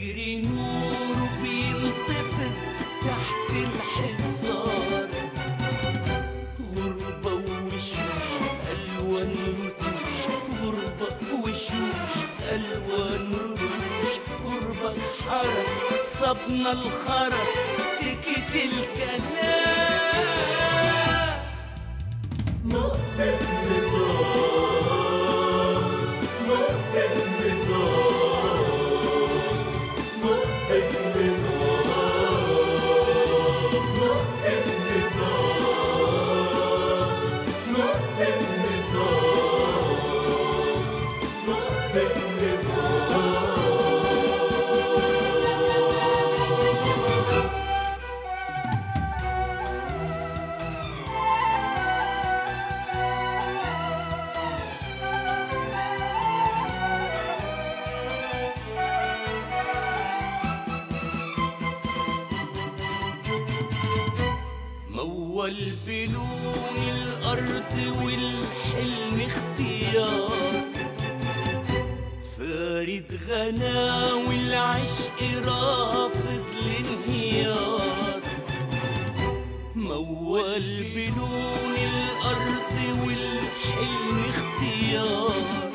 فجر نوره بينطفئ تحت الحصار غربة وشوش ألوان رتوش غربة وشوش ألوان رتوش غربة حرس صبنا الخرس سكت الكلام نقطة نظام نقطة نظام نقطة نظام نقطة نظام نقطة نظام نقطة نظام مول بلون الأرض والحلم اختيار فارد غنا والعشق رافض الانهيار مول بلون الأرض والحلم اختيار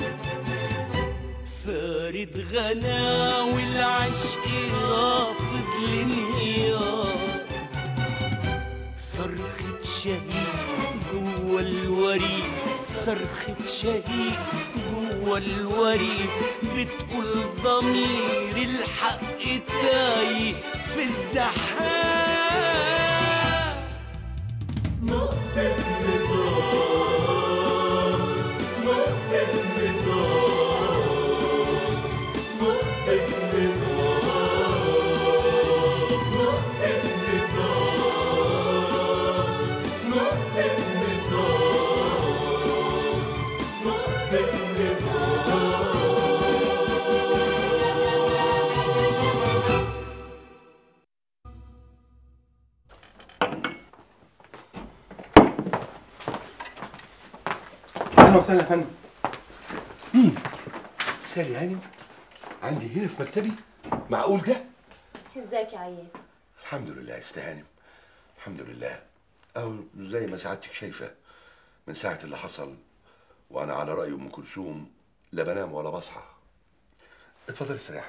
فارد غنا والعشق رافض الانهيار صرخة شهيد جوا الوريد صرخة شهيد جوا الوريد بتقول ضمير الحق تايه في الزحام نقطة نظام نقطة نظام نقطة نظام نقطة نظام نقطة نظام نقطة نظام اهلا وسهلا يا فندم مين؟ سالي هانم عندي هنا في مكتبي معقول ده؟ ازيك يا عيان الحمد لله يا أستاذ هانم الحمد لله أو زي ما سعادتك شايفة من ساعة اللي حصل وأنا على رأي أم كلثوم لا بنام ولا بصحى اتفضلي استريح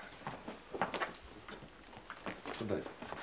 اتفضلي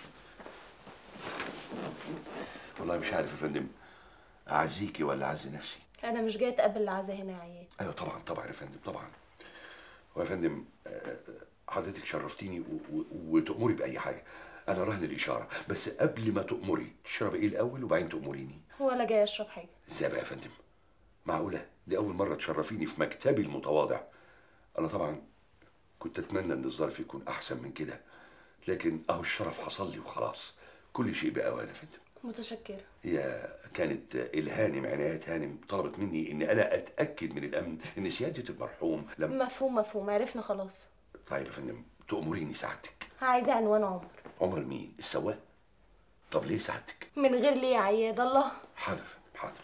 والله مش عارف يا فندم أعزيكي ولا أعزي نفسي انا مش جايه اتقبل العزا هنا يا عيان ايوه طبعا طبعا يا فندم طبعا ويا فندم آه، حضرتك شرفتيني و- و- وتأمري بأي حاجة أنا رهن الإشارة بس قبل ما تأمري تشربي إيه الأول وبعدين تأمريني ولا جايه اشرب حاجه إزاي بقى يا فندم معقولة دي أول مرة تشرفيني في مكتبي المتواضع أنا طبعا كنت أتمنى إن الظرف يكون أحسن من كده لكن أهو الشرف حصل لي وخلاص كل شيء بأوان يا فندم متشكره هي كانت الهانم عنايات هانم طلبت مني ان انا اتاكد من الامن ان سياده المرحوم لم مفهوم مفهوم عرفنا خلاص طيب يا فندم تأمريني سعادتك عايزه عنوان عمر عمر مين السواق طب ليه سعادتك من غير ليه يا عياد الله حاضر يا فندم حاضر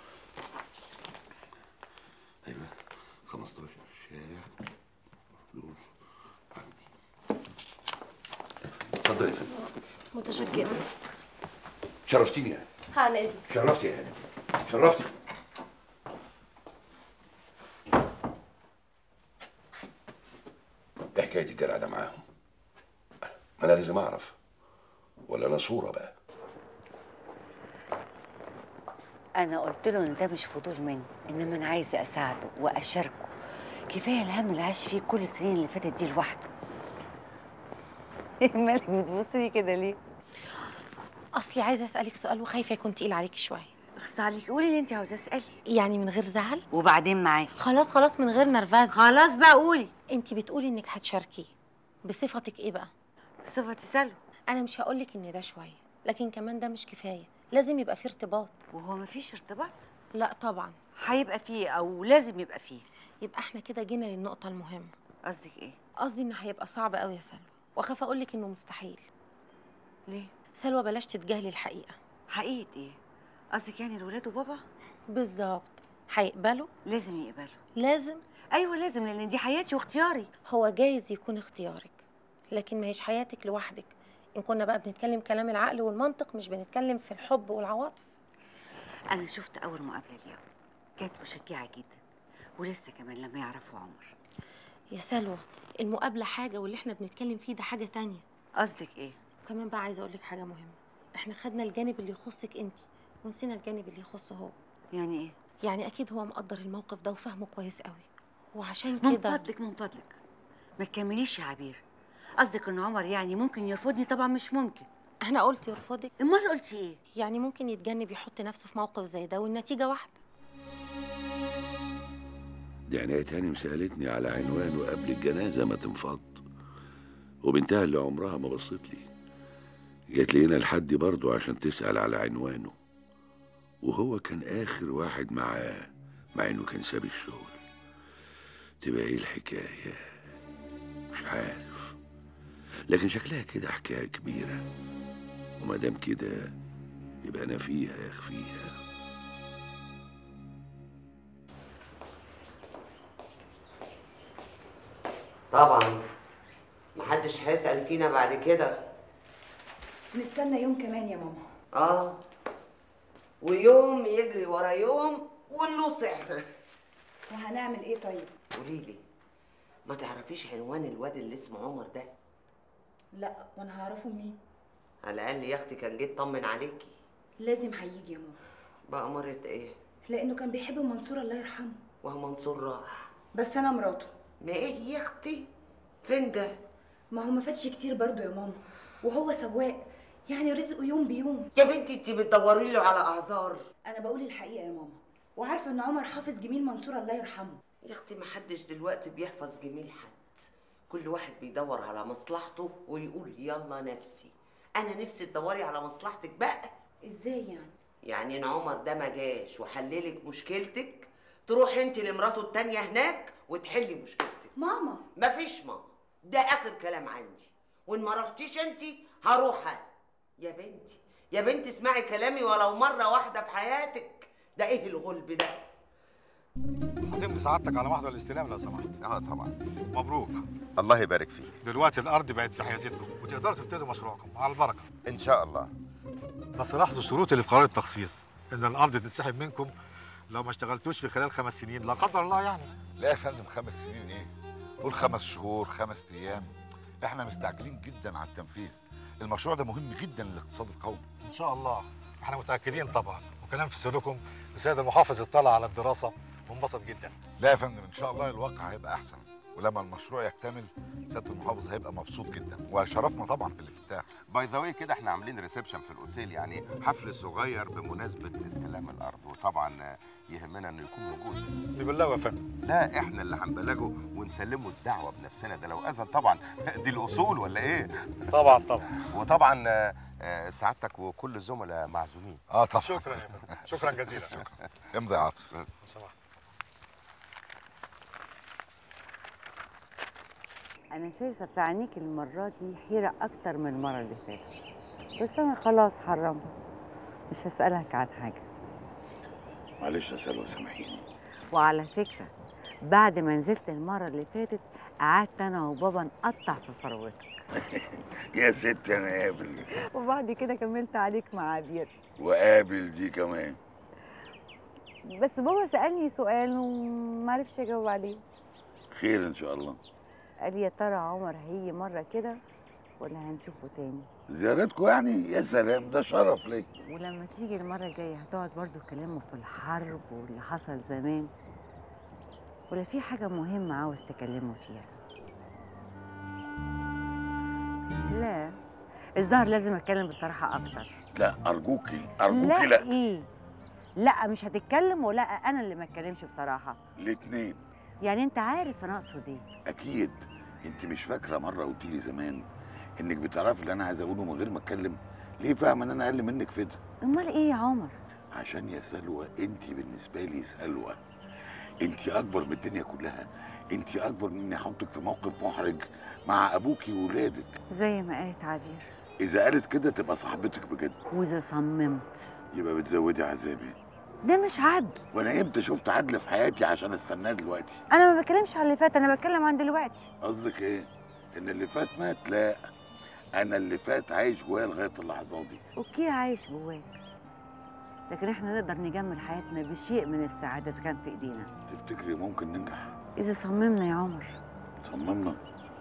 ايوه 15 شارع فلوس عندي اتفضل يا فندم متشكره شرفتيني يعني عن اذنك شرفتي يا هانم شرفتي ايه حكايه الجرع ده معاهم ما انا لازم اعرف ولا انا صوره بقى انا قلت له ان ده مش فضول مني انما انا عايزه اساعده واشاركه كفايه الهم اللي عاش فيه كل السنين اللي فاتت دي لوحده مالك بتبصي كده ليه اصلي عايزه اسالك سؤال وخايفه يكون تقيل عليكي شويه اخص عليك قولي اللي انت عاوزاه اسالي يعني من غير زعل وبعدين معاك خلاص خلاص من غير نرفزه خلاص بقى قولي انت بتقولي انك هتشاركيه بصفتك ايه بقى بصفة سلوى انا مش هقولك ان ده شويه لكن كمان ده مش كفايه لازم يبقى فيه ارتباط وهو مفيش ارتباط لا طبعا هيبقى فيه او لازم يبقى فيه يبقى احنا كده جينا للنقطه المهمه قصدك ايه قصدي انه هيبقى صعب قوي يا سلوى واخاف اقولك انه مستحيل ليه سلوى بلاش تتجاهلي الحقيقه حقيقة ايه قصدك يعني الولاد وبابا بالظبط هيقبلوا لازم يقبلوا لازم ايوه لازم لان دي حياتي واختياري هو جايز يكون اختيارك لكن ما هيش حياتك لوحدك ان كنا بقى بنتكلم كلام العقل والمنطق مش بنتكلم في الحب والعواطف انا شفت اول مقابله اليوم كانت مشجعه جدا ولسه كمان لما يعرفوا عمر يا سلوى المقابله حاجه واللي احنا بنتكلم فيه ده حاجه تانية قصدك ايه وكمان بقى عايزه اقول لك حاجه مهمه احنا خدنا الجانب اللي يخصك انت ونسينا الجانب اللي يخصه هو يعني ايه يعني اكيد هو مقدر الموقف ده وفاهمه كويس قوي وعشان من كده فضلك من فضلك ما تكمليش يا عبير قصدك ان عمر يعني ممكن يرفضني طبعا مش ممكن انا قلت يرفضك امال قلتي ايه يعني ممكن يتجنب يحط نفسه في موقف زي ده والنتيجه واحده دي عناية هانم سألتني على عنوانه قبل الجنازة ما تنفض وبنتها اللي عمرها ما بصت لي جات لي هنا لحد برضه عشان تسأل على عنوانه وهو كان آخر واحد معاه مع إنه كان ساب الشغل تبقى إيه الحكاية مش عارف لكن شكلها كده حكاية كبيرة وما دام كده يبقى أنا فيها يخفيها طبعا محدش هيسأل فينا بعد كده نستنى يوم كمان يا ماما اه ويوم يجري ورا يوم ونلو سحر وهنعمل ايه طيب قوليلي ما تعرفيش عنوان الواد اللي اسمه عمر ده لا وانا هعرفه منين على الاقل يا اختي كان جيت طمن عليكي لازم هيجي يا ماما بقى مرت ايه لانه كان بيحب منصور الله يرحمه وهو منصور راح بس انا مراته ما ايه يا اختي فين ده ما هو ما فاتش كتير برضو يا ماما وهو سواق يعني رزقه يوم بيوم يا بنتي انت بتدوري له على اعذار انا بقول الحقيقه يا ماما وعارفه ان عمر حافظ جميل منصور الله يرحمه يا اختي ما حدش دلوقتي بيحفظ جميل حد كل واحد بيدور على مصلحته ويقول يلا نفسي انا نفسي تدوري على مصلحتك بقى ازاي يعني يعني ان عمر ده ما جاش وحللك مشكلتك تروحي انت لمراته التانية هناك وتحلي مشكلتك ماما مفيش ماما ده اخر كلام عندي وان ما رحتيش انت هروح انا يا بنتي يا بنتي اسمعي كلامي ولو مرة واحدة في حياتك ده ايه الغلب ده هتمضي سعادتك على محضر الاستلام لو سمحت اه طبعا مبروك الله يبارك فيك دلوقتي الارض بقت في حيازتكم وتقدروا تبتدوا مشروعكم على البركه ان شاء الله بس لاحظوا الشروط اللي في قرار التخصيص ان الارض تتسحب منكم لو ما اشتغلتوش في خلال خمس سنين لا قدر الله يعني لا يا فندم خمس سنين ايه قول خمس شهور خمس ايام احنا مستعجلين جدا على التنفيذ المشروع ده مهم جدا للاقتصاد القومي ان شاء الله احنا متاكدين طبعا وكلام في سركم السيد المحافظ اطلع على الدراسه وانبسط جدا لا يا فندم ان شاء الله الواقع هيبقى احسن ولما المشروع يكتمل سياده المحافظ هيبقى مبسوط جدا وشرفنا طبعا في الافتتاح باي ذا واي كده احنا عاملين ريسبشن في الاوتيل يعني حفل صغير بمناسبه استلام الارض وطبعا يهمنا انه يكون موجود نبلغه يا فندم لا احنا اللي هنبلغه ونسلمه الدعوه بنفسنا ده لو اذن طبعا دي الاصول ولا ايه طبعا طبعا وطبعا آه، آه، سعادتك وكل الزملاء معزومين اه طبعا شكرا يا فندم شكرا جزيلا شكرا امضي يا عاطف لو سمحت انا شايفه في عينيك المره دي حيره اكتر من المره اللي فاتت بس انا خلاص حرمت مش هسالك عن حاجه معلش يا سلوى سامحيني وعلى فكره بعد ما نزلت المره اللي فاتت قعدت انا وبابا نقطع في فروتك يا ست انا قابل وبعد كده كملت عليك مع عبير وقابل دي كمان بس بابا سالني سؤال ومعرفش اجاوب عليه خير ان شاء الله قال يا ترى عمر هيجي مره كده ولا هنشوفه تاني زيارتكم يعني يا سلام ده شرف ليا ولما تيجي المرة الجاية هتقعد برضو تكلمه في الحرب واللي حصل زمان ولا في حاجة مهمة عاوز تكلمه فيها لا الظاهر لازم اتكلم بصراحة اكتر لا ارجوكي لا, ارجوكي لا ايه لا مش هتتكلم ولا انا اللي ما اتكلمش بصراحة الاتنين يعني انت عارف انا اقصد ايه اكيد انت مش فاكره مره قلت لي زمان انك بتعرفي اللي انا عايز اقوله من غير ما اتكلم ليه فاهمه ان انا اقل منك في ده امال ايه يا عمر عشان يا سلوى انت بالنسبه لي سلوى انت اكبر من الدنيا كلها انت اكبر من اني احطك في موقف محرج مع ابوكي وولادك زي ما قالت عبير اذا قالت كده تبقى صاحبتك بجد واذا صممت يبقى بتزودي عذابي ده مش عدل وانا امتى شفت عدل في حياتي عشان استناه دلوقتي انا ما بتكلمش على اللي فات انا بتكلم عن دلوقتي قصدك ايه ان اللي فات مات لا انا اللي فات عايش جوايا لغايه اللحظه دي اوكي عايش جواك لكن احنا نقدر نجمل حياتنا بشيء من السعاده اذا كان في ايدينا تفتكري ممكن ننجح اذا صممنا يا عمر صممنا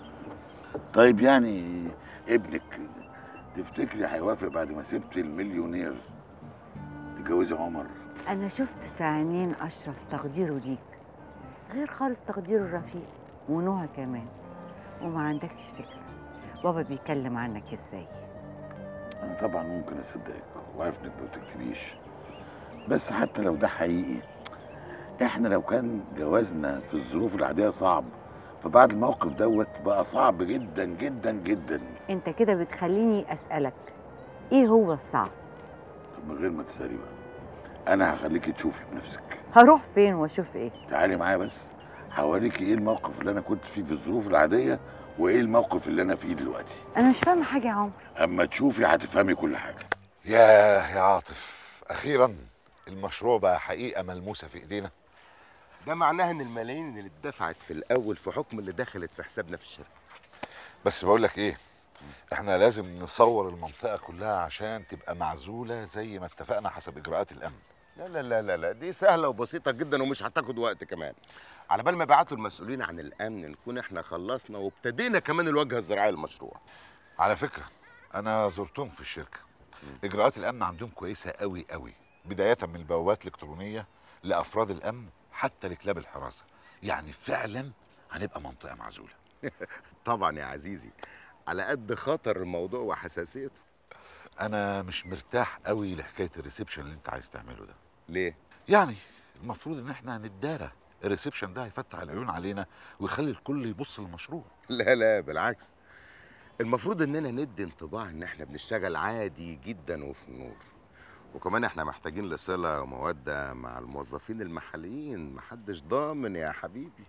طيب يعني ابنك تفتكري هيوافق بعد ما سبت المليونير تتجوزي عمر انا شفت في عينين اشرف تقديره ليك غير خالص تقديره الرفيق ونوها كمان وما عندكش فكره بابا بيتكلم عنك ازاي انا طبعا ممكن اصدقك وعارف انك ما بتكتبيش بس حتى لو ده حقيقي احنا لو كان جوازنا في الظروف العاديه صعب فبعد الموقف دوت بقى صعب جدا جدا جدا انت كده بتخليني اسالك ايه هو الصعب طب من غير ما تسالي بقى انا هخليكي تشوفي بنفسك هروح فين واشوف ايه تعالي معايا بس هوريكي ايه الموقف اللي انا كنت فيه في الظروف العاديه وايه الموقف اللي انا فيه دلوقتي انا مش فاهمه حاجه يا عمر اما تشوفي هتفهمي كل حاجه ياه يا عاطف اخيرا المشروع بقى حقيقه ملموسه في ايدينا ده معناها ان الملايين اللي اتدفعت في الاول في حكم اللي دخلت في حسابنا في الشركه بس بقول لك ايه احنا لازم نصور المنطقه كلها عشان تبقى معزوله زي ما اتفقنا حسب اجراءات الامن لا لا لا لا لا دي سهله وبسيطه جدا ومش هتاخد وقت كمان على بال ما يبعتوا المسؤولين عن الامن نكون احنا خلصنا وابتدينا كمان الواجهه الزراعيه للمشروع على فكره انا زرتهم في الشركه اجراءات الامن عندهم كويسه قوي قوي بدايه من البوابات الالكترونيه لافراد الامن حتى لكلاب الحراسه يعني فعلا هنبقى منطقه معزوله طبعا يا عزيزي على قد خطر الموضوع وحساسيته انا مش مرتاح قوي لحكايه الريسبشن اللي انت عايز تعمله ده ليه يعني المفروض ان احنا نتدارى الريسبشن ده هيفتح العيون علينا ويخلي الكل يبص للمشروع لا لا بالعكس المفروض اننا ندي انطباع ان احنا بنشتغل عادي جدا وفي النور وكمان احنا محتاجين لصله وموده مع الموظفين المحليين محدش ضامن يا حبيبي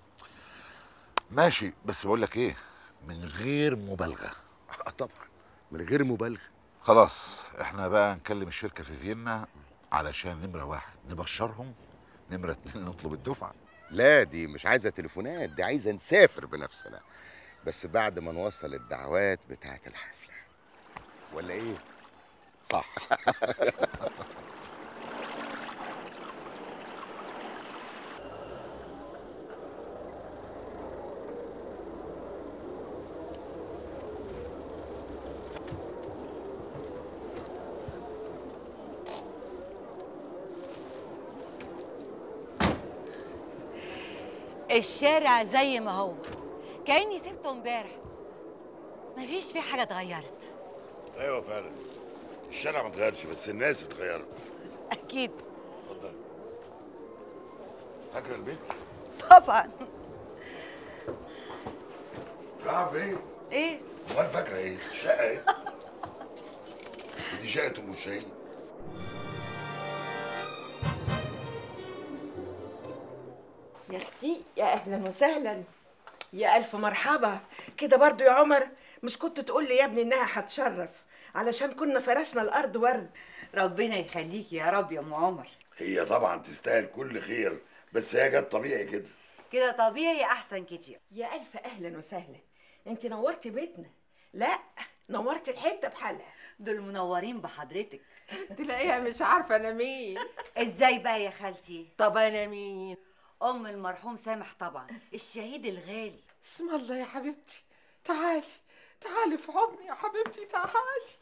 ماشي بس بقول لك ايه من غير مبالغه اه طبعا من غير مبالغه خلاص احنا بقى نكلم الشركه في فيينا علشان نمره واحد نبشرهم نمره اتنين نطلب الدفعه لا دي مش عايزه تليفونات دي عايزه نسافر بنفسنا بس بعد ما نوصل الدعوات بتاعه الحفله ولا ايه صح الشارع زي ما هو كاني سبته امبارح مفيش فيه حاجه اتغيرت ايوه فعلا الشارع ما اتغيرش بس الناس اتغيرت اكيد اتفضل فاكره البيت طبعا رايحه فين ايه امال فاكره ايه الشقه ايه دي شقه ام الشاهين يا اختي يا اهلا وسهلا يا الف مرحبا كده برضو يا عمر مش كنت تقول لي يا ابني انها هتشرف علشان كنا فرشنا الارض ورد ربنا يخليك يا رب يا ام عمر هي طبعا تستاهل كل خير بس هي جت طبيعي كده كده طبيعي احسن كتير يا الف اهلا وسهلا انت نورتي بيتنا لا نورتي الحته بحالها دول منورين بحضرتك تلاقيها مش عارفه انا مين ازاي بقى يا خالتي طب انا مين ام المرحوم سامح طبعا الشهيد الغالي اسم الله يا حبيبتي تعالي تعالي في حضني يا حبيبتي تعالي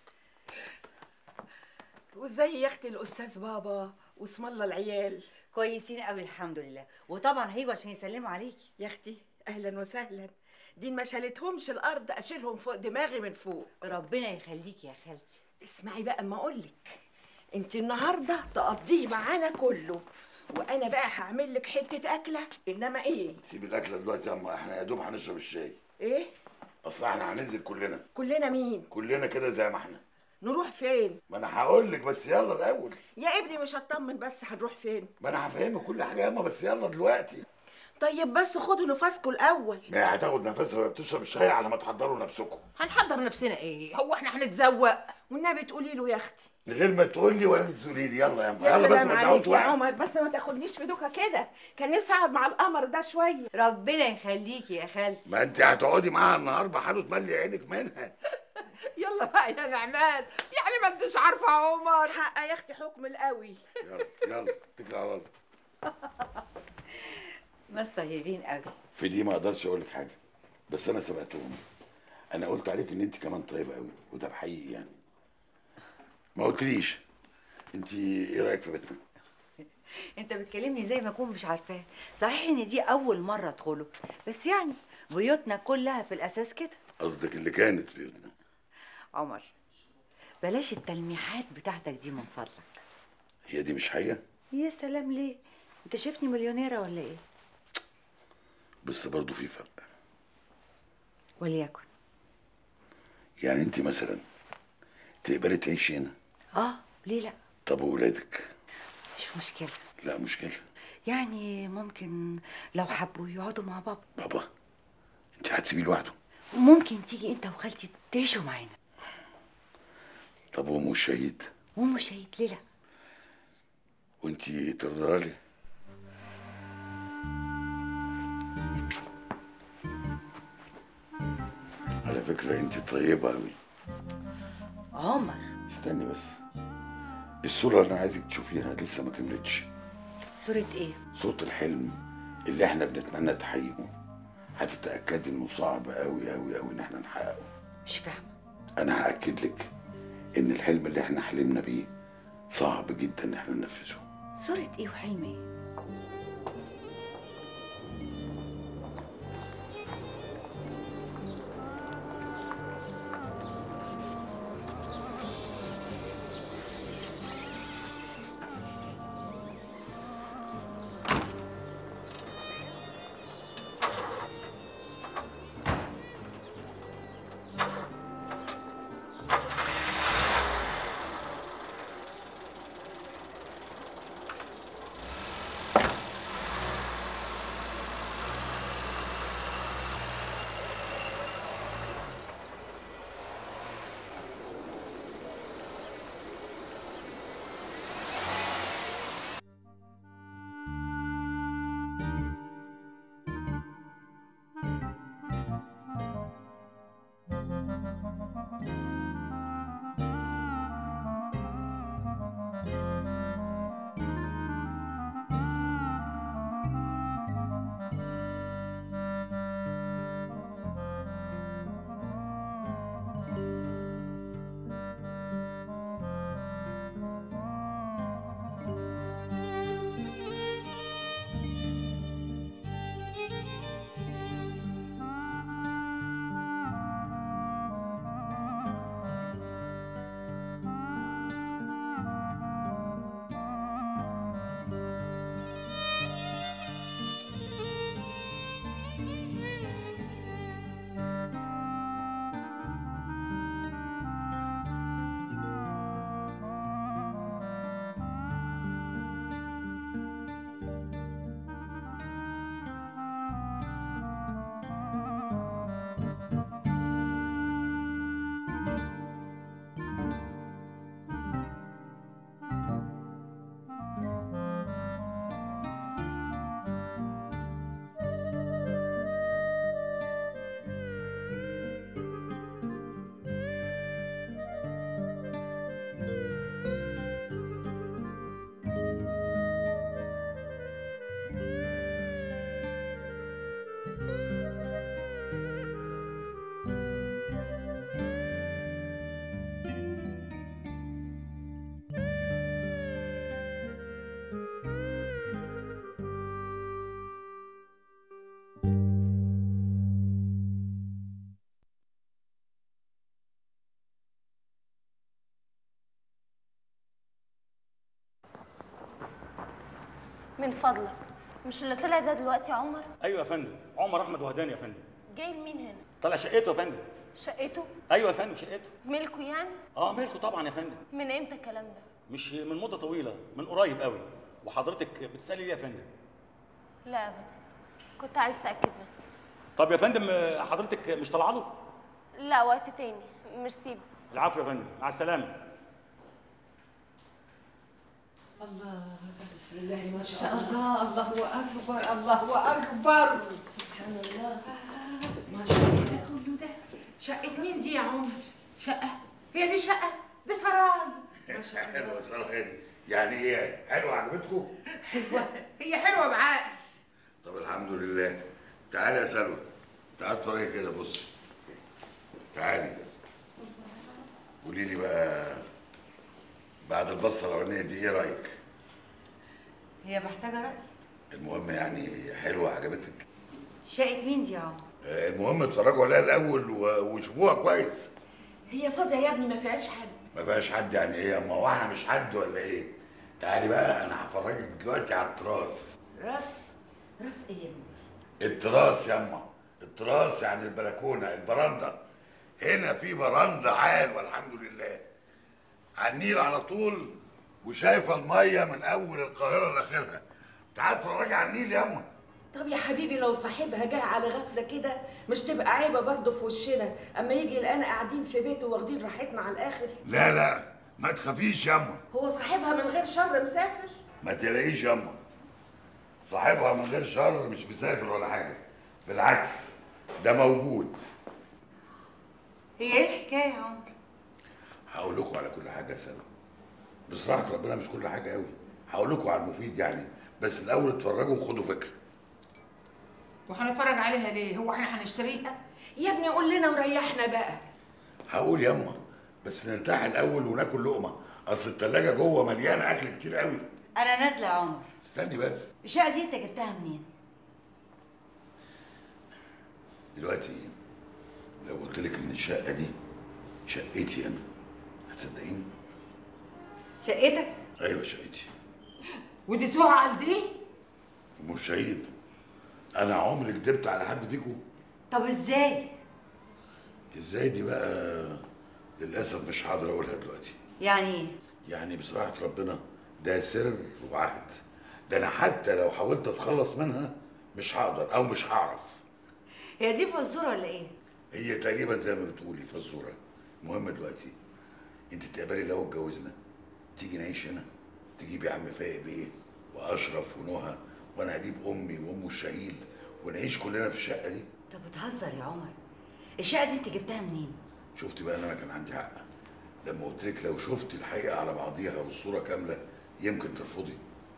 وازاي يا اختي الاستاذ بابا واسم الله العيال كويسين قوي الحمد لله وطبعا هيجوا عشان يسلموا عليكي يا اختي اهلا وسهلا دي ما شالتهمش الارض اشيلهم فوق دماغي من فوق ربنا يخليكي يا خالتي اسمعي بقى اما اقولك انت النهارده تقضيه معانا كله وانا بقى هعمل لك حته اكله انما ايه سيب الاكله دلوقتي يا اما احنا يا دوب هنشرب الشاي ايه اصل احنا هننزل كلنا كلنا مين كلنا كده زي ما احنا نروح فين ما انا هقول لك بس يلا الاول يا ابني مش هطمن بس هنروح فين ما انا هفهمك كل حاجه ياما بس يلا دلوقتي طيب بس خدوا نفسكم الاول ما هي هتاخد نفسها وهي بتشرب الشاي على ما تحضروا نفسكم هنحضر نفسنا ايه هو احنا هنتزوق والنبي تقولي له يا اختي من غير ما تقول لي ولا تقولي لي يلا يا يا يلا بس سلام ما عليك تدعوش يا واحد عمر بس ما تاخدنيش في دوكا كده كان نفسي اقعد مع القمر ده شويه ربنا يخليكي يا خالتي ما انت هتقعدي معاها النهار بحاله تملي عينك منها يلا بقى يا نعمان يعني ما انتش عارفه يا عمر حق يا اختي حكم القوي يلا يلا اتكل على الله ناس طيبين قوي في دي ما اقدرش اقول لك حاجه بس انا سبقتهم انا قلت عليك ان انت كمان طيبه قوي وده بحقيقي يعني ما قلتليش انت ايه رايك في بيتنا انت بتكلمني زي ما اكون مش عارفاه صحيح ان دي اول مره ادخله بس يعني بيوتنا كلها في الاساس كده قصدك اللي كانت بيوتنا عمر بلاش التلميحات بتاعتك دي من فضلك هي دي مش حقيقه يا سلام ليه انت شايفني مليونيره ولا ايه بس برضه في فرق وليكن يعني انت مثلا تقبلي تعيشي هنا اه ليه لا طب وولادك مش مشكله لا مشكله يعني ممكن لو حبوا يقعدوا مع بابا بابا انت هتسيبيه لوحده ممكن تيجي انت وخالتي تعيشوا معانا طب هو مش شهيد وام شهيد ليه لا وانت ترضى لي على فكرة انت طيبة أوي عمر استني بس الصورة اللي أنا عايزك تشوفيها لسه ما كملتش صورة ايه صورة الحلم اللي احنا بنتمنى تحقيقه هتتأكدي إنه صعب أوي أوي أوي إن احنا نحققه مش فاهمه أنا هأكد لك إن الحلم اللي احنا حلمنا بيه صعب جدا إن احنا ننفذه صورة ايه وحلم ايه من فضلك مش اللي طلع ده دلوقتي عمر ايوه يا فندم عمر احمد وهدان يا فندم جاي لمين هنا طلع شقته يا فندم شقته ايوه يا فندم شقته ملكه يعني اه ملكه طبعا يا فندم من امتى الكلام ده مش من مده طويله من قريب قوي وحضرتك بتسالي ليه يا فندم لا ابدا كنت عايز اتاكد بس طب يا فندم آه، حضرتك مش طالعه له لا وقت تاني ميرسي العفو يا فندم مع السلامه الله بسم الله ما شاء الله الله اكبر الله اكبر سبحان الله ما شاء الله ده كله ده شقة مين دي يا عمر؟ شقة هي دي شقة ده سراي ما شاء الله حلوه صراحه دي يعني ايه حلوه عجبتكم حلوة هي حلوة بعقل طب الحمد لله تعالي يا سلوى تعالي اتفرجي كده بصي تعالي قولي لي بقى بعد البصه الاولانيه دي ايه رايك هي محتاجة رأي المهم يعني حلوه عجبتك شقة مين دي يا عمر؟ آه، المهم اتفرجوا عليها الاول و- وشوفوها كويس هي فاضية يا ابني ما فيهاش حد ما فيهاش حد يعني ايه اما هو احنا مش حد ولا ايه تعالي بقى انا هفرجك دلوقتي على التراث راس راس ايه يا بنتي؟ التراث ياما التراث يعني البلكونه البرندة هنا في برندة عال والحمد لله على النيل على طول وشايفه الميه من اول القاهره لاخرها تعال اتفرجي على النيل ياما طب يا حبيبي لو صاحبها جه على غفلة كده مش تبقى عيبة برضه في وشنا أما يجي يلاقينا قاعدين في بيته واخدين راحتنا على الآخر لا لا ما تخافيش ياما هو صاحبها من غير شر مسافر ما تلاقيش ياما صاحبها من غير شر مش مسافر ولا حاجه بالعكس ده موجود هي ايه الحكاية يا عمر؟ هقول لكم على كل حاجه يا سلام بصراحه ربنا مش كل حاجه قوي هقول لكم على المفيد يعني بس الاول اتفرجوا وخدوا فكره وهنتفرج عليها ليه؟ هو احنا هنشتريها؟ يا ابني قول لنا وريحنا بقى هقول ياما بس نرتاح الاول وناكل لقمه اصل التلاجة جوه مليانه اكل كتير قوي أنا نازلة يا عمر استني بس الشقة دي أنت جبتها منين؟ دلوقتي لو قلت لك ان الشقه دي شقتي انا هتصدقيني شقتك؟ ايوه شقتي ودي توعى دي؟ مش شهيد انا عمري كدبت على حد فيكم طب إزاي؟ ازاي دي بقى للاسف مش هقدر اقولها دلوقتي يعني إيه؟ يعني بصراحه ربنا ده سر وعهد ده انا حتى لو حاولت اتخلص منها مش هقدر او مش هعرف هي دي فزورة ولا إيه؟ هي تقريبا زي ما بتقولي فزوره المهم دلوقتي انت تقبلي لو اتجوزنا تيجي نعيش هنا تجيبي عم فايق بيه واشرف ونهى وانا هجيب امي وام الشهيد ونعيش كلنا في الشقه دي طب بتهزر يا عمر الشقة دي أنت جبتها منين؟ شفتي بقى ان انا كان عندي حق لما قلت لك لو شفت الحقيقه على بعضيها والصوره كامله يمكن ترفضي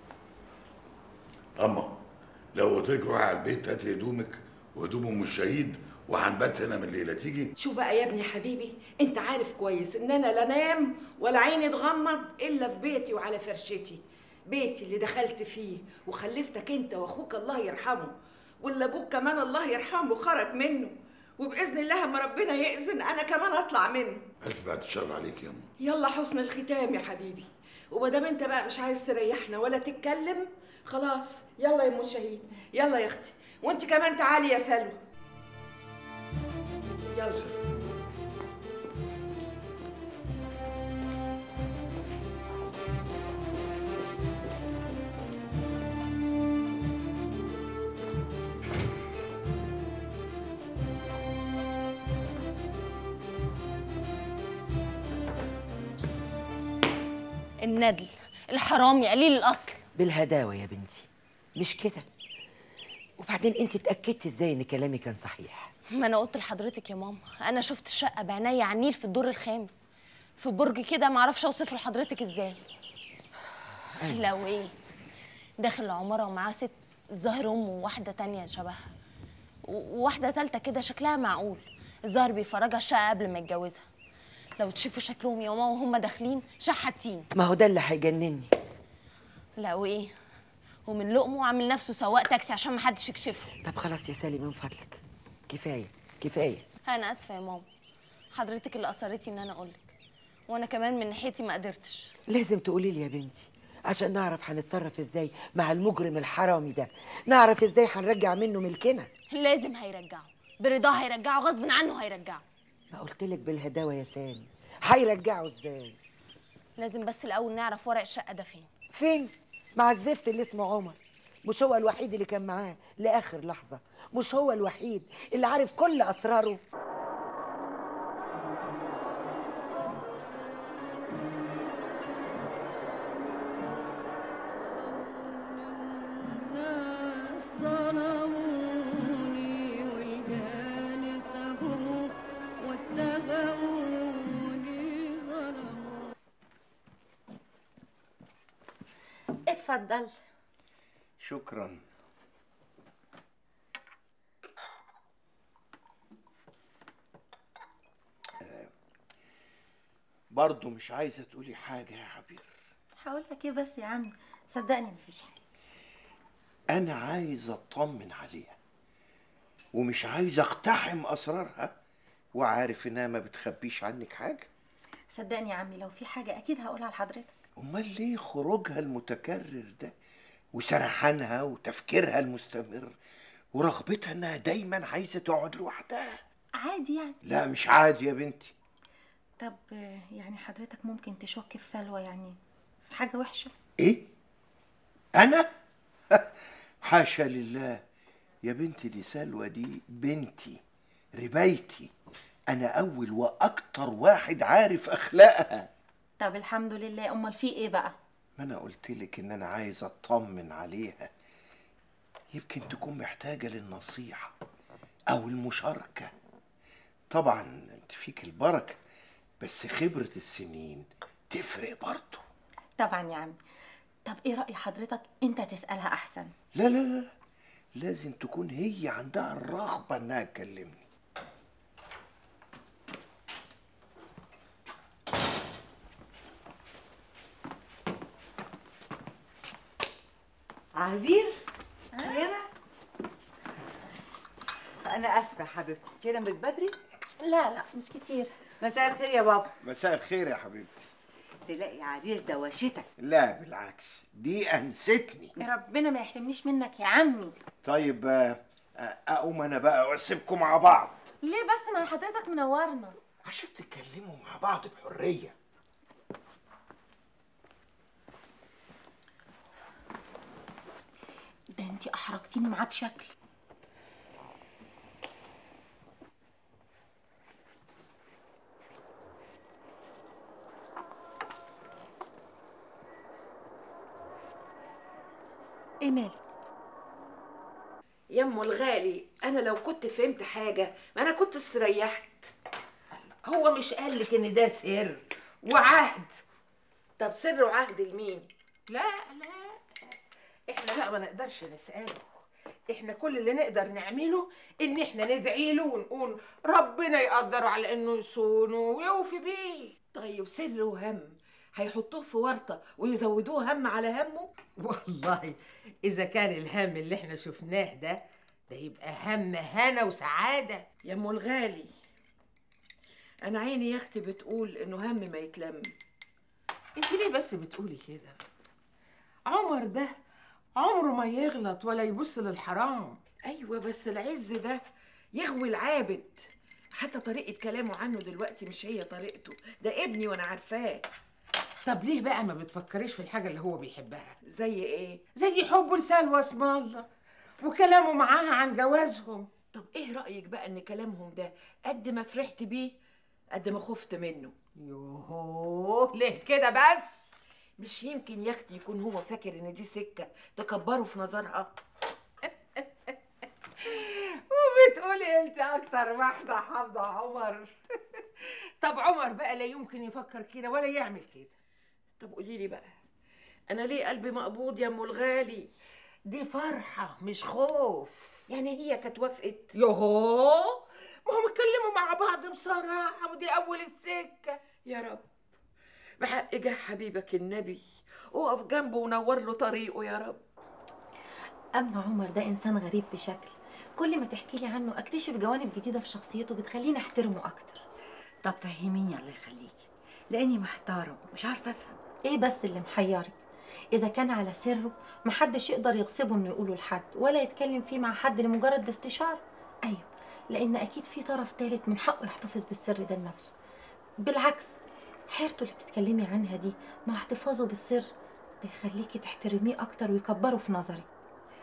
اما لو قلت لك روحي على البيت هاتي هدومك وهدوم ام الشهيد وهنبات هنا من الليله تيجي شو بقى يا ابني يا حبيبي انت عارف كويس ان انا لا نام ولا عيني تغمض الا في بيتي وعلى فرشتي بيتي اللي دخلت فيه وخلفتك انت واخوك الله يرحمه واللي ابوك كمان الله يرحمه خرج منه وباذن الله اما ربنا ياذن انا كمان اطلع منه الف بعد الشر عليك يا ام يلا حسن الختام يا حبيبي ومادام انت بقى مش عايز تريحنا ولا تتكلم خلاص يلا يا ام الشهيد يلا يا اختي وانت كمان تعالي يا سلوى يلا الندل الحرامي قليل الاصل بالهداوة يا بنتي مش كده وبعدين انت اتأكدتي ازاي ان كلامي كان صحيح ما انا قلت لحضرتك يا ماما انا شفت الشقه بعينيا على النيل في الدور الخامس في برج كده معرفش اوصفه لحضرتك ازاي لو ايه داخل العماره ومعاه ست الظاهر امه وواحده تانية شبهها و- وواحده تالتة كده شكلها معقول الظاهر بيفرجها الشقه قبل ما يتجوزها لو تشوفوا شكلهم يا ماما وهم داخلين شحاتين ما هو ده اللي هيجنني لو ايه ومن لقمه عامل نفسه سواق تاكسي عشان محدش يكشفه طب خلاص يا سالي من فضلك كفاية كفاية انا اسفه يا ماما حضرتك اللي اصرتي ان انا اقولك وانا كمان من ناحيتي ما قدرتش لازم تقولي لي يا بنتي عشان نعرف هنتصرف ازاي مع المجرم الحرامي ده نعرف ازاي هنرجع منه ملكنا لازم هيرجعه برضاه هيرجعه غصب عنه هيرجعه ما قلتلك بالهداوة يا سالي هيرجعه ازاي لازم بس الاول نعرف ورق الشقه ده فين فين مع الزفت اللي اسمه عمر مش هو الوحيد اللي كان معاه لاخر لحظه مش هو الوحيد اللي عارف كل اسراره ظلموني والجاني سابوه واتبعوني ظلموني اتفضل شكرا آه، برضو مش عايزة تقولي حاجة يا عبير هقول لك ايه بس يا عمي صدقني مفيش حاجه أنا عايز أطمن عليها ومش عايز أقتحم أسرارها وعارف إنها ما بتخبيش عنك حاجة صدقني يا عمي لو في حاجه اكيد هقولها لحضرتك أمال ليه خروجها المتكرر ده وسرحانها وتفكيرها المستمر ورغبتها إنها دايما عايزة تقعد لوحدها عادي يعني لا مش عادي يا بنتي طب آه، يعني حضرتك ممكن تشك في سلوى يعني في حاجه وحشه ايه انا حاشا لله يا بنتي دي سلوى دي بنتي ربايتي انا اول واكتر واحد عارف اخلاقها طب الحمد لله امال في ايه بقى ما انا قلت لك ان انا عايز اطمن عليها يمكن تكون محتاجه للنصيحه او المشاركه طبعا انت فيك البركه بس خبره السنين تفرق برضه طبعا يا عمي طب ايه راي حضرتك انت تسالها احسن لا لا لا لازم تكون هي عندها الرغبة إنها تكلمني عبير خيرة أنا آسفة يا حبيبتي أنت من بدري؟ لا لا مش كتير مساء الخير يا بابا مساء الخير يا حبيبتي تلاقي عبير دوشتك لا بالعكس دي أنستني يا ربنا ما يحرمنيش منك يا عمي طيب آه، آه، أقوم أنا بقى وأسيبكم مع بعض ليه بس ما حضرتك منورنا عشان تتكلموا مع بعض بحرية ده انت احرجتيني معاه بشكل ايه مالك يمه الغالي انا لو كنت فهمت حاجه ما انا كنت استريحت هو مش قالك ان ده سر وعهد طب سر وعهد لمين لا لا احنا لا ما نقدرش نسأله احنا كل اللي نقدر نعمله ان احنا ندعي له ونقول ربنا يقدره على انه يصونه ويوفي بيه طيب سر وهم هيحطوه في ورطه ويزودوه هم على همه والله اذا كان الهم اللي احنا شفناه ده ده يبقى هم هنا وسعاده يا ام الغالي انا عيني يا اختي بتقول انه هم ما يتلم انت ليه بس بتقولي كده عمر ده عمره ما يغلط ولا يبص للحرام ايوه بس العز ده يغوي العابد حتى طريقه كلامه عنه دلوقتي مش هي طريقته ده ابني وانا عارفاه طب ليه بقى ما بتفكريش في الحاجه اللي هو بيحبها زي ايه زي حبه لسلوى اسم الله وكلامه معاها عن جوازهم طب ايه رايك بقى ان كلامهم ده قد ما فرحت بيه قد ما خفت منه يوهو ليه كده بس مش يمكن يا اختي يكون هو فاكر ان دي سكه تكبره في نظرها وبتقولي انت اكتر واحده حافظه عمر طب عمر بقى لا يمكن يفكر كده ولا يعمل كده طب قولي لي بقى انا ليه قلبي مقبوض يا ام الغالي دي فرحه مش خوف يعني هي كانت وافقت يوهو ما هم اتكلموا مع بعض بصراحه ودي اول السكه يا رب بحق جاه حبيبك النبي اقف جنبه ونور له طريقه يا رب اما عمر ده انسان غريب بشكل كل ما تحكي لي عنه اكتشف جوانب جديده في شخصيته بتخليني احترمه اكتر طب فهميني الله يخليكي لاني محتاره مش عارفه افهم ايه بس اللي محيرك اذا كان على سره محدش يقدر يغصبه انه يقوله لحد ولا يتكلم فيه مع حد لمجرد الاستشاره ايوه لان اكيد في طرف ثالث من حقه يحتفظ بالسر ده لنفسه بالعكس حيرته اللي بتتكلمي عنها دي مع احتفاظه بالسر ده يخليكي تحترميه اكتر ويكبره في نظرك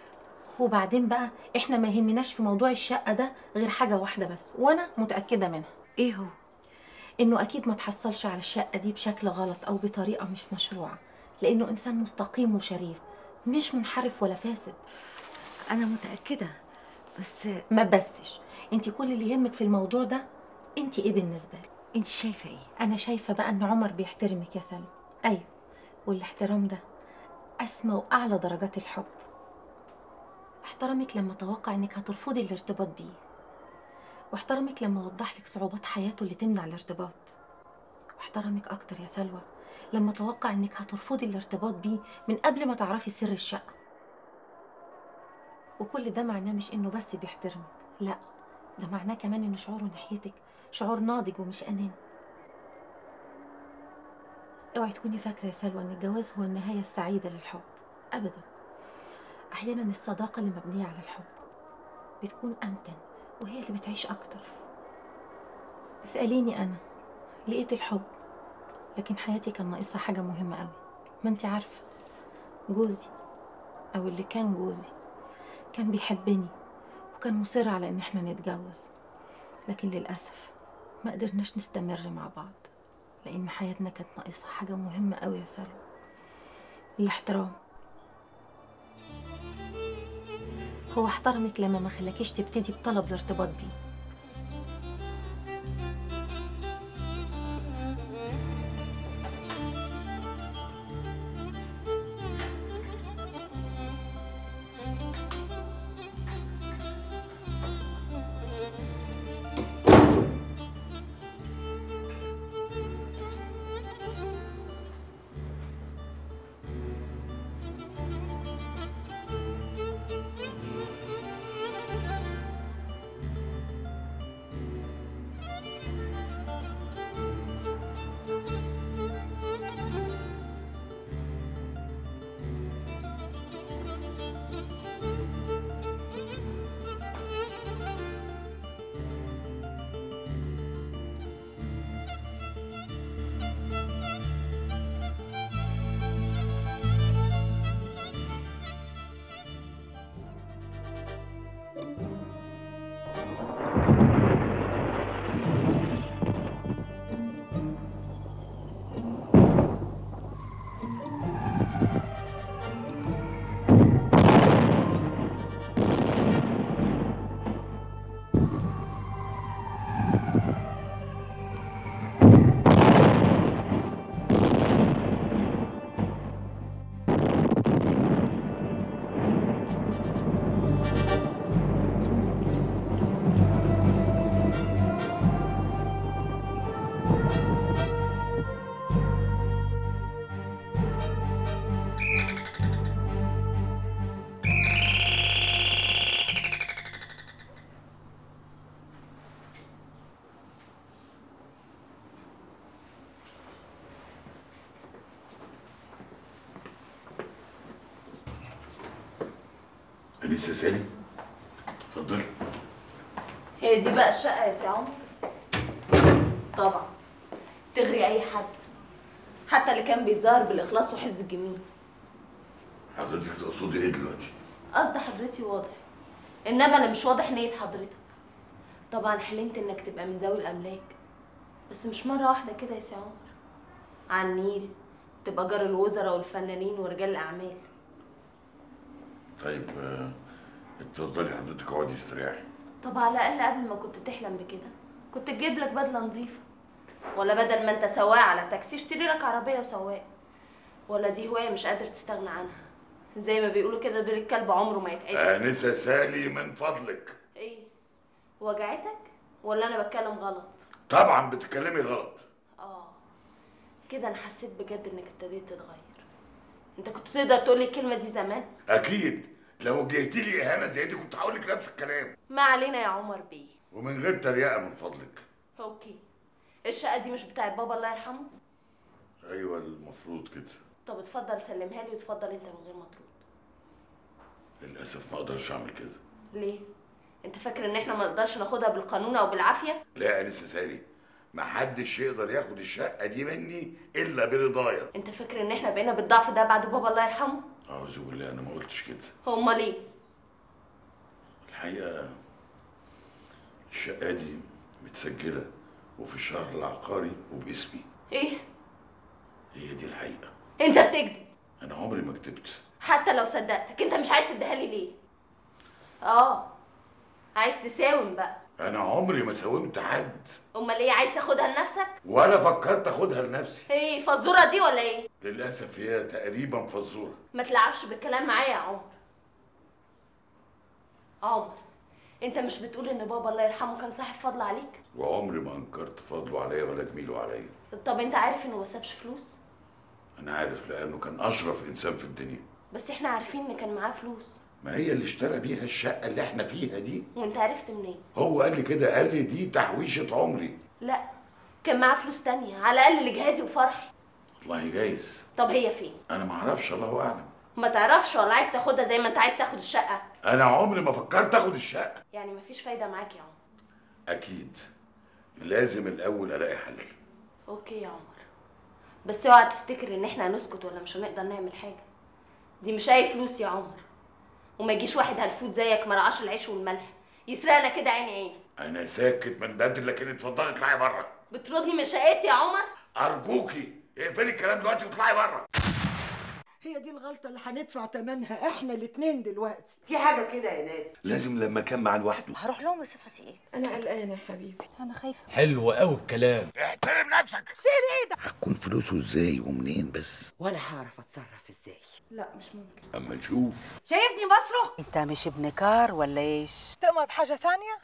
وبعدين بقى احنا ما يهمناش في موضوع الشقه ده غير حاجه واحده بس وانا متاكده منها ايه هو انه اكيد ما تحصلش على الشقه دي بشكل غلط او بطريقه مش مشروعه لانه انسان مستقيم وشريف مش منحرف ولا فاسد انا متاكده بس ما بسش انت كل اللي يهمك في الموضوع ده انت ايه بالنسبه له انت شايفه ايه انا شايفه بقى ان عمر بيحترمك يا سلمى ايوه والاحترام ده اسمى واعلى درجات الحب احترمك لما توقع انك هترفضي الارتباط بيه واحترمك لما وضح لك صعوبات حياته اللي تمنع الارتباط واحترمك اكتر يا سلوى لما توقع انك هترفضي الارتباط بيه من قبل ما تعرفي سر الشقه وكل ده معناه مش انه بس بيحترمك لا ده معناه كمان ان شعوره ناحيتك شعور ناضج ومش اناني اوعي تكوني فاكره يا سلوى ان الجواز هو النهايه السعيده للحب ابدا احيانا الصداقه اللي مبنيه على الحب بتكون امتن وهي اللي بتعيش اكتر اساليني انا لقيت الحب لكن حياتي كان ناقصها حاجه مهمه قوي ما انت عارفه جوزي او اللي كان جوزي كان بيحبني وكان مصر على ان احنا نتجوز لكن للاسف ما قدرناش نستمر مع بعض لان حياتنا كانت ناقصها حاجه مهمه قوي يا سلوى الاحترام هو احترمك لما ما خلاكيش تبتدي بطلب الارتباط بيه انسه سالي اتفضل هي دي بقى الشقة يا سي عمر طبعا تغري أي حد حتى اللي كان بيتظاهر بالإخلاص وحفظ الجميل حضرتك تقصدي ايه دلوقتي قصد حضرتي واضح إنما أنا مش واضح نية حضرتك طبعا حلمت إنك تبقى من ذوي الأملاك بس مش مرة واحدة كده يا سي عمر على النيل تبقى جار الوزراء والفنانين ورجال الأعمال طيب آه، اتفضلي حضرتك اقعدي استريحي طب على الأقل قبل ما كنت تحلم بكده كنت تجيب لك بدلة نظيفة ولا بدل ما انت سواق على تاكسي اشتري لك عربية وسواق ولا دي هواية مش قادر تستغنى عنها زي ما بيقولوا كده دول الكلب عمره ما يتعدل انسه سالي من فضلك ايه وجعتك ولا انا بتكلم غلط طبعا بتتكلمي غلط اه كده انا حسيت بجد انك ابتديت تتغير انت كنت تقدر تقولي الكلمة دي زمان اكيد لو وجهتي لي اهانه زي دي كنت هقول لك نفس الكلام ما علينا يا عمر بيه ومن غير تريقه من فضلك اوكي الشقة دي مش بتاعت بابا الله يرحمه ايوه المفروض كده طب اتفضل سلمها لي وتفضل انت من غير ما ترد للاسف ما اقدرش اعمل كده ليه انت فاكر ان احنا ما نقدرش ناخدها بالقانون او بالعافيه لا يا انسه سالي ما حدش يقدر ياخد الشقه دي مني الا برضايا انت فاكر ان احنا بقينا بالضعف ده بعد بابا الله يرحمه اعوذ بالله انا ما قلتش كده امال ايه الحقيقة الشقة دي متسجلة وفي الشهر العقاري وباسمي ايه هي دي الحقيقة انت بتكذب أنا عمري ما كتبت حتى لو صدقتك انت مش عايز تديها لي ليه اه عايز تساوم بقى أنا عمري ما ساومت حد امال ايه عايز تاخدها لنفسك ولا فكرت أخدها لنفسي ايه فزوره دي ولا ايه للأسف هي تقريبا فزورة ما تلعبش بالكلام معايا يا عمر عمر انت مش بتقول ان بابا الله يرحمه كان صاحب فضل عليك وعمري ما أنكرت فضله عليا ولا جميله عليا طب انت عارف انه ما سابش فلوس أنا عارف لأنه كان أشرف إنسان في الدنيا بس احنا عارفين ان كان معاه فلوس ما هي اللي اشترى بيها الشقة اللي احنا فيها دي وانت عرفت منين هو قال لي كده قال لي دي تحويشة عمري لا كان معاه فلوس تانية على الاقل لجهازي وفرحي والله جايز طب هي فين أنا ما أعرفش الله أعلم ما تعرفش ولا عايز تاخدها زي ما انت عايز تاخد الشقه أنا عمري ما فكرت آخد الشقة يعني مفيش فايده معاك يا عمر أكيد لازم الأول ألاقي حل اوكي يا عمر بس اوعى تفتكر ان احنا هنسكت ولا مش هنقدر نعمل حاجه دي مش اي فلوس يا عمر وما يجيش واحد هلفوت زيك مرعاش العيش والملح يسرقنا كده عيني عيني أنا ساكت من بدري لكن اتفضلي اطلعي بره بتردني من شقتي يا عمر أرجوكي اقفلي الكلام دلوقتي واطلعي بره هي دي الغلطة اللي هندفع تمنها احنا الاتنين دلوقتي في حاجة كده يا ناس لازم لما كان معاه لوحده هروح لهم بصفتي ايه انا قلقانه يا حبيبي انا خايفه حلو قوي الكلام احترم نفسك شيل ايدك هتكون فلوسه ازاي ومنين بس وانا هعرف اتصرف ازاي لا مش ممكن أما نشوف شايفني بصرخ انت مش ابن كار ولا ايش تؤمر بحاجه ثانيه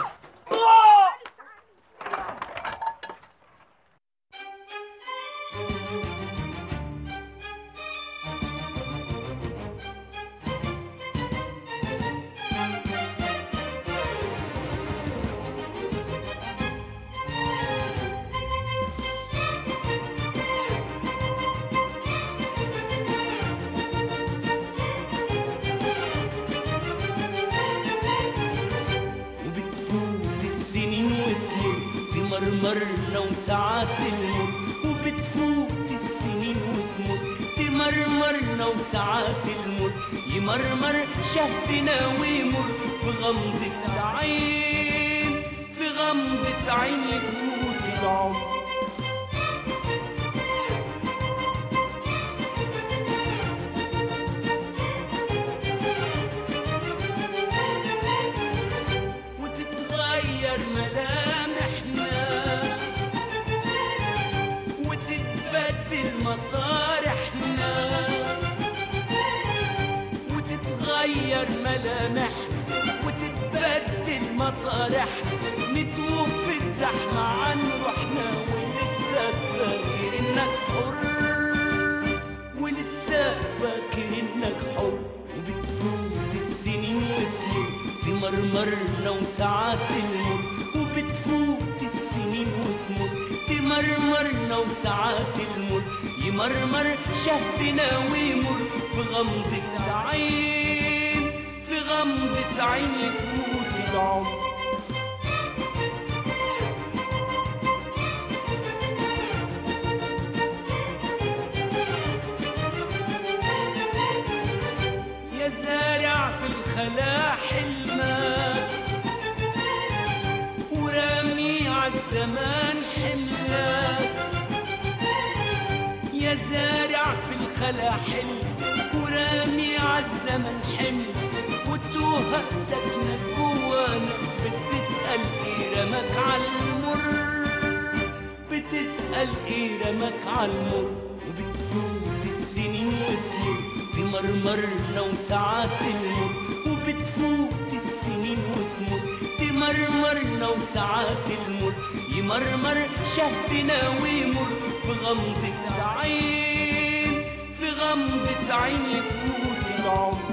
وبتفوت السنين وتمر تمرمرنا وساعات المر وبتفوت السنين وتمر تمرمرنا وساعات المر يمرمر شهدنا ويمر في غمضة عين في غمضة عين يفوت العمر وتتغير ملامحنا وتتبدل مطارحنا وتتغير ملامحنا وتتبدل مطارحنا نتوه في الزحمة عن روحنا ولسه فاكر انك حر ولسه فاكر انك حر وبتفوت السنين وتمر تمرمرنا وساعات المر وبتفوت السنين وتمر تمرمرنا وساعات المر يمرمر شهدنا ويمر في غمضة عين في غمضة عين يفوت العمر يا زارع في الخلا حلمك ورامي عالزمان حملك يا زارع في الخلا حلم ورامي عالزمن حمل وتوهة ساكنة جوانا بتسأل ايه رمك عالمر بتسأل ايه رمك عالمر وبتفوت السنين وتمر تمرمرنا وساعات المر وبتفوت السنين وتمر تمرمرنا وساعات المر يمرمر شهدنا ويمر في غمضة عين في غمضة عين يفوت العمر